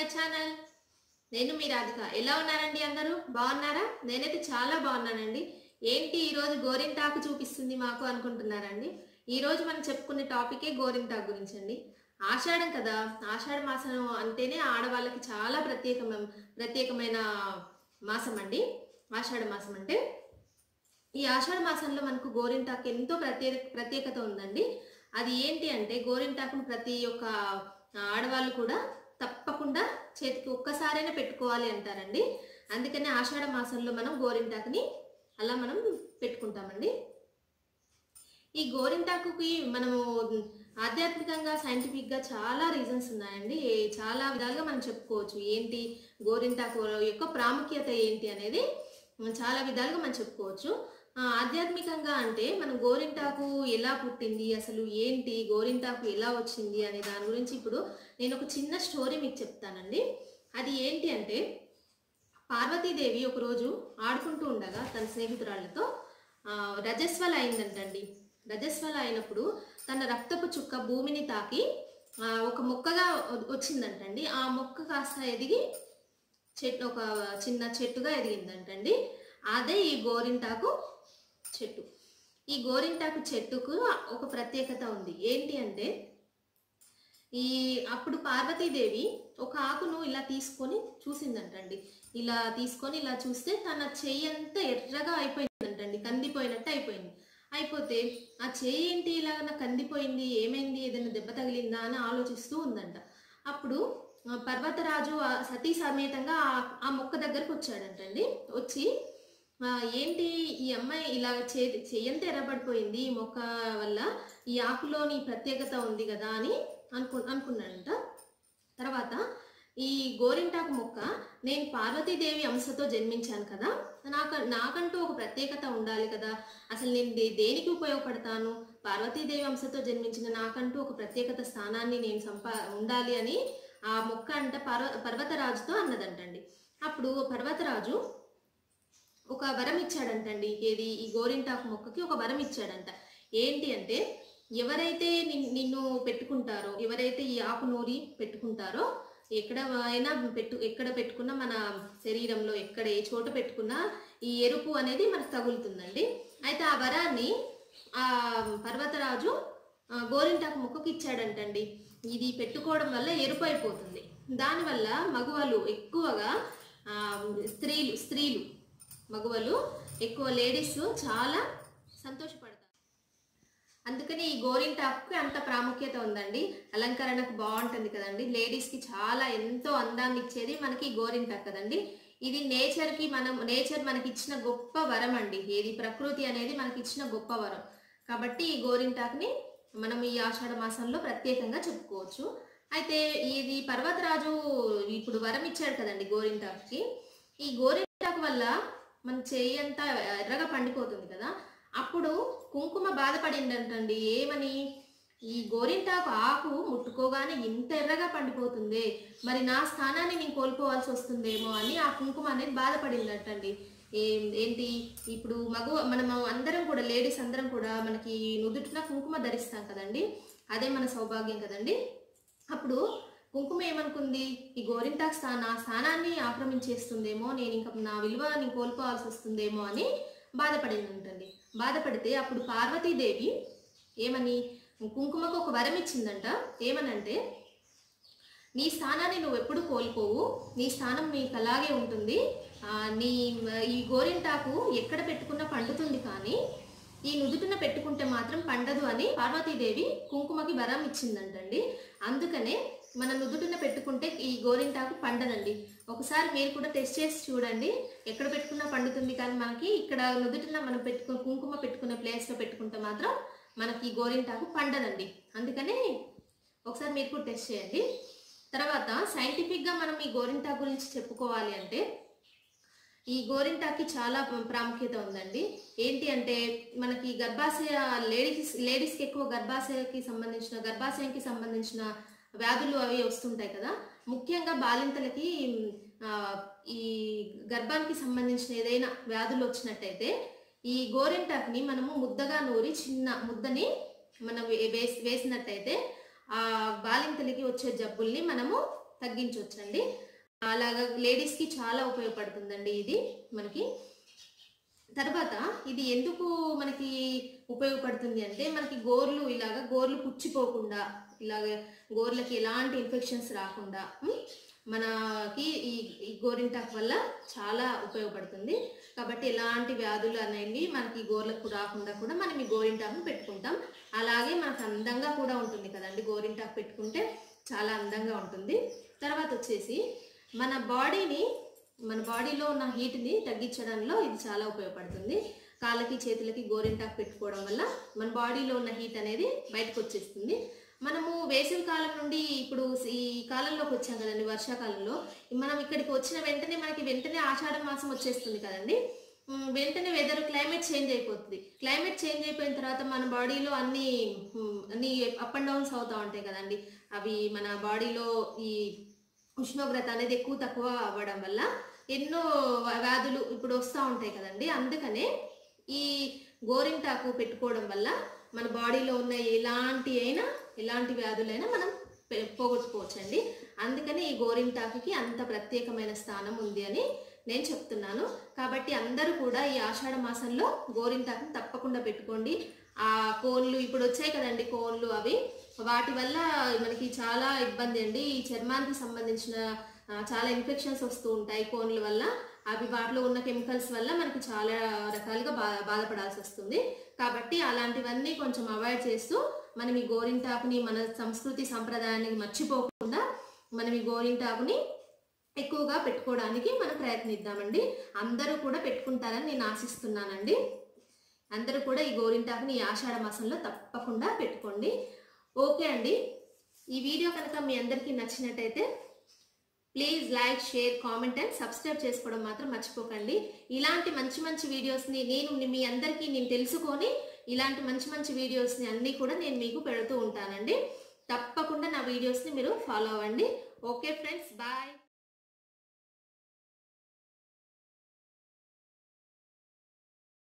channel నేను మీ రాధిక ఎలా ఉన్నారండి అందరూ బాగున్నారా నేనైతే చాలా బాగున్నానండి ఏంటి ఈరోజు గోరింటాకు చూపిస్తుంది మాకు అనుకుంటున్నారండి ఈరోజు మనం చెప్పుకునే టాపికే గోరింటాకు గురించి అండి ఆషాఢం కదా ఆషాఢ మాసం అంటేనే ఆడవాళ్ళకి చాలా ప్రత్యేకమైన ప్రత్యేకమైన మాసం అండి ఆషాఢ మాసం అంటే ఈ ఆషాఢ మాసంలో మనకు గోరింటాకు ఎంతో ప్రత్యేక ప్రత్యేకత ఉందండి అది ఏంటి అంటే గోరింటాకును ప్రతి ఒక్క ఆడవాళ్ళు కూడా తప్పకుండా చేతికి ఒక్కసారైనా పెట్టుకోవాలి అంటారండి అందుకనే ఆషాఢ మాసంలో మనం గోరింటాకుని అలా మనం పెట్టుకుంటామండి ఈ గోరింటాకుకి మనము ఆధ్యాత్మికంగా సైంటిఫిక్గా చాలా రీజన్స్ ఉన్నాయండి ఏ- చాలా విధాలుగా మనం చెప్పుకోవచ్చు ఏంటి గోరింటాకు యొక్క ప్రాముఖ్యత ఏంటి అనేది మనం చాలా విధాలుగా మనం చెప్పుకోవచ్చు ఆ, ఆధ్యాత్మికంగా అంటే మనం గోరింటాకు ఎలా పుట్టింది అసలు ఏంటి గోరింటాకు ఎలా వచ్చింది అనే దాని గురించి ఇప్పుడు నేను ఒక చిన్న స్టోరీ మీకు చెప్తానండి అది ఏంటి అంటే పార్వతీదేవి ఒకరోజు ఆడుకుంటూ ఉండగా తన స్నేహితురాళ్ళతో ఆ, రజస్వల అయిందంటండి రజస్వల అయినప్పుడు తన రక్తపు చుక్క భూమిని తాకి ఆ, ఒక మొక్కగా వ- వచ్చిందంటండి ఆ మొక్క కాస్త ఎదిగి చెట్టు ఒక చిన్న చెట్టుగా ఎదిగిందంటండి అదే ఈ గోరింటాకు చెట్టు ఈ గోరింటాకు చెట్టుకు ఒక ప్రత్యేకత ఉంది ఏంటి అంటే ఈ అప్పుడు పార్వతీదేవి ఒక ఆకును ఇలా తీసుకొని చూసిందంటండి ఇలా తీసుకొని ఇలా చూస్తే తన చెయ్యి అంతా ఎర్రగా అయిపోయిందంటండి కందిపోయినట్టు అయిపోయింది అయిపోతే ఆ చెయ్యి ఏంటి ఇలా నాకు కందిపోయింది ఏమైంది ఏదైనా దెబ్బ తగిలిందా అని ఆలోచిస్తూ ఉందంట అప్పుడు ఆ, పర్వతరాజు ఆ సతీ సమేతంగా ఆ- ఆ మొక్క దగ్గరకు వచ్చాడంటండి వచ్చి ఆ, ఏంటి ఈ అమ్మాయి ఇలా చే చెయ్యంతా ఎర్రబడిపోయింది ఈ మొక్క వల్ల ఈ ఆకులోని ప్రత్యేకత ఉంది కదా అని అనుకు అనుకున్నాడంట తర్వాత ఈ గోరింటాకు మొక్క నేను పార్వతీదేవి అంశతో జన్మించాను కదా నాకు నాకంటూ ఒక ప్రత్యేకత ఉండాలి కదా అసలు నేను దే- దేనికి ఉపయోగపడతాను పార్వతీదేవి అంశతో జన్మించిన నాకంటూ ఒక ప్రత్యేకత స్థానాన్ని నేను సంపా ఉండాలి అని ఆ మొక్క అంట పర్వ పర్వతరాజుతో అన్నదంటండి అప్పుడు పర్వతరాజు ఒక వరం ఇచ్చాడంటండి ఏది ఈ గోరింటాకు మొక్కకి ఒక వరం ఇచ్చాడంట ఏంటి అంటే ఎవరైతే నిన్- నిన్ను పెట్టుకుంటారో ఎవరైతే ఈ ఆకు నూరి పెట్టుకుంటారో ఎక్కడ అయినా పెట్టు ఎక్కడ పెట్టుకున్నా మన శరీరంలో ఎక్కడ ఏ చోట పెట్టుకున్నా ఈ ఎరుపు అనేది మనకు తగులుతుందండి అయితే ఆ వరాన్ని ఆ పర్వతరాజు ఆ, గోరింటాకు మొక్కకి ఇచ్చాడంటండి ఇది పెట్టుకోవడం వల్ల ఎరుపు అయిపోతుంది దానివల్ల మగవాళ్ళు ఎక్కువగా ఆ, స్త్రీలు స్త్రీలు మగవాళ్ళు ఎక్కువ లేడీస్ చాలా సంతోషపడతారు అందుకని ఈ గోరింటాకు అంత ప్రాముఖ్యత ఉందండి అలంకరణకు బాగుంటుంది కదండి లేడీస్ కి చాలా ఎంతో అందాన్ని ఇచ్చేది మనకి ఈ గోరింటాకు కదండి ఇది నేచర్ కి మనం నేచర్ మనకి ఇచ్చిన గొప్ప వరం అండి ఏది ప్రకృతి అనేది మనకి ఇచ్చిన గొప్ప వరం కాబట్టి ఈ గోరింటాకుని మనం ఈ ఆషాఢ మాసంలో ప్రత్యేకంగా చెప్పుకోవచ్చు అయితే ఇది పర్వతరాజు ఇప్పుడు వరం ఇచ్చాడు కదండి గోరింటాకుకి ఈ గోరింటాకు వల్ల మన చెయ్యి అంతా ఎర్రగా పండిపోతుంది కదా అప్పుడు కుంకుమ బాధపడిందంటండి ఏమని ఈ గోరింటాకు ఆకు ముట్టుకోగానే ఇంత ఎర్రగా పండిపోతుంది మరి నా స్థానాన్ని నేను కోల్పోవాల్సి వస్తుందేమో అని ఆ కుంకుమ అనేది బాధపడిందంటండి ఏం ఏంటి ఇప్పుడు మగ మనం అందరం కూడా లేడీస్ అందరం కూడా మనకి నుదుటిన కుంకుమ ధరిస్తాం కదండి అదే మన సౌభాగ్యం కదండి అప్పుడు కుంకుమ ఏమనుకుంది ఈ గోరింటాకు స్థా నా స్థానాన్ని ఆక్రమించేస్తుందేమో నేను ఇంకా నా విలువ నేను కోల్పోవాల్సి వస్తుందేమో అని బాధపడింది ఉంటుంది బాధపడితే అప్పుడు పార్వతీదేవి ఏమని కుంకుమకు ఒక వరం ఇచ్చిందంట ఏమనంటే నీ స్థానాన్ని నువ్వు ఎప్పుడు కోల్పోవు నీ స్థానం నీకు అలాగే ఉంటుంది ఆ, నీ ఈ గోరింటాకు ఎక్కడ పెట్టుకున్నా పండుతుంది కానీ ఈ నుదుటిన పెట్టుకుంటే మాత్రం పండదు అని పార్వతీదేవి కుంకుమకి వరం ఇచ్చిందంటండి అందుకనే మన నుదుటిన పెట్టుకుంటే ఈ గోరింటాకు పండదండి ఒకసారి మీరు కూడా టెస్ట్ చేసి చూడండి ఎక్కడ పెట్టుకున్నా పండుతుంది కానీ మనకి ఇక్కడ నుదుటిన మనం పెట్టుకు కుంకుమ పెట్టుకునే ప్లేస్లో పెట్టుకుంటే మాత్రం మనకి ఈ గోరింటాకు పండదండి అందుకనే ఒకసారి మీరు కూడా టెస్ట్ చేయండి తర్వాత సైంటిఫిక్గా మనం ఈ గోరింటాకు గురించి చెప్పుకోవాలి అంటే ఈ గోరింటాకి చాలా ప్ర- ప్రాముఖ్యత ఉందండి ఏంటి అంటే మనకి గర్భాశయ లేడీస్ లేడీస్కి ఎక్కువ గర్భాశయకి సంబంధించిన గర్భాశయంకి సంబంధించిన వ్యాధులు అవి వస్తుంటాయి కదా ముఖ్యంగా బాలింతలకి ఆ, ఈ గర్భానికి సంబంధించిన ఏదైనా వ్యాధులు వచ్చినట్టయితే ఈ గోరింటాకుని మనము ముద్దగా నూరి చిన్న ముద్దని మనం వే- వేసి వేసినట్టయితే ఆ బాలింతలకి వచ్చే జబ్బుల్ని మనము తగ్గించవచ్చండి అలాగా లేడీస్కి చాలా ఉపయోగపడుతుందండి ఇది మనకి తర్వాత ఇది ఎందుకు మనకి ఉపయోగపడుతుంది అంటే మనకి గోర్లు ఇలాగ గోర్లు పుచ్చిపోకుండా ఇలాగ గోర్లకి ఎలాంటి ఇన్ఫెక్షన్స్ రాకుండా ఉమ్, మనకి ఈ ఈ గోరింటాకు వల్ల చాలా ఉపయోగపడుతుంది కాబట్టి ఎలాంటి వ్యాధులు అనేవి మనకి గోర్లకు రాకుండా కూడా మనం ఈ గోరింటాకును పెట్టుకుంటాం అలాగే మనకు అందంగా కూడా ఉంటుంది కదండి గోరింటాకు పెట్టుకుంటే చాలా అందంగా ఉంటుంది తర్వాత వచ్చేసి మన బాడీని మన బాడీలో ఉన్న హీట్ని తగ్గించడంలో ఇది చాలా ఉపయోగపడుతుంది కాళ్ళకి చేతులకి గోరింటాకు పెట్టుకోవడం వల్ల మన బాడీలో ఉన్న హీట్ అనేది బయటకు వచ్చేస్తుంది మనము వేసవి కాలం నుండి ఇప్పుడు ఈ కాలంలోకి వచ్చాం కదండి వర్షాకాలంలో మనం ఇక్కడికి వచ్చిన వెంటనే మనకి వెంటనే ఆషాఢ మాసం వచ్చేస్తుంది కదండి ఉమ్, వెంటనే వెదర్ క్లైమేట్ చేంజ్ అయిపోతుంది క్లైమేట్ చేంజ్ అయిపోయిన తర్వాత మన బాడీలో అన్ని ఉమ్, అన్ని అప్ అండ్ డౌన్స్ అవుతూ ఉంటాయి కదండి అవి మన బాడీలో ఈ ఉష్ణోగ్రత అనేది ఎక్కువ తక్కువ అవ్వడం వల్ల ఎన్నో వ్య- వ్యాధులు ఇప్పుడు వస్తూ ఉంటాయి కదండి అందుకనే ఈ గోరింటాకు పెట్టుకోవడం వల్ల మన బాడీలో ఉన్న ఎలాంటి అయినా ఎలాంటి వ్యాధులైనా మనం పె- పోగొట్టుకోవచ్చండి అందుకని ఈ గోరింటాకుకి అంత ప్రత్యేకమైన స్థానం ఉంది అని నేను చెప్తున్నాను కాబట్టి అందరూ కూడా ఈ ఆషాఢ మాసంలో గోరింటాకుని తప్పకుండా పెట్టుకోండి ఆ కోన్లు ఇప్పుడు వచ్చాయి కదండి కోన్లు అవి వాటి వల్ల మనకి చాలా ఇబ్బంది అండి ఈ చర్మానికి సంబంధించిన ఆ, చాలా ఇన్ఫెక్షన్స్ వస్తూ ఉంటాయి కోన్ల వల్ల అవి వాటిలో ఉన్న కెమికల్స్ వల్ల మనకి చాలా రకాలుగా బా బాధపడాల్సి వస్తుంది కాబట్టి అలాంటివన్నీ కొంచెం అవాయిడ్ చేస్తూ మనం ఈ గోరింటాకుని మన సంస్కృతి సంప్రదాయాన్ని మర్చిపోకుండా మనం ఈ గోరింటాకుని ఎక్కువగా పెట్టుకోవడానికి మనం ప్రయత్నిద్దామండి అందరూ కూడా పెట్టుకుంటారని నేను ఆశిస్తున్నానండి అందరూ కూడా ఈ గోరింటాకుని ఈ ఆషాఢ మాసంలో తప్పకుండా పెట్టుకోండి ఓకే అండి ఈ వీడియో కనుక మీ అందరికీ నచ్చినట్టయితే please like share comment and subscribe చేసుకోవడం మాత్రం మర్చిపోకండి ఇలాంటి మంచి మంచి వీడియోస్ని నేను మీ అందరికీ నేను తెలుసుకొని ఇలాంటి మంచి మంచి వీడియోస్ని అన్నీ కూడా నేను మీకు పెడుతూ ఉంటానండి తప్పకుండా నా వీడియోస్ని మీరు ఫాలో అవ్వండి ఓకే ఫ్రెండ్స్ బాయ్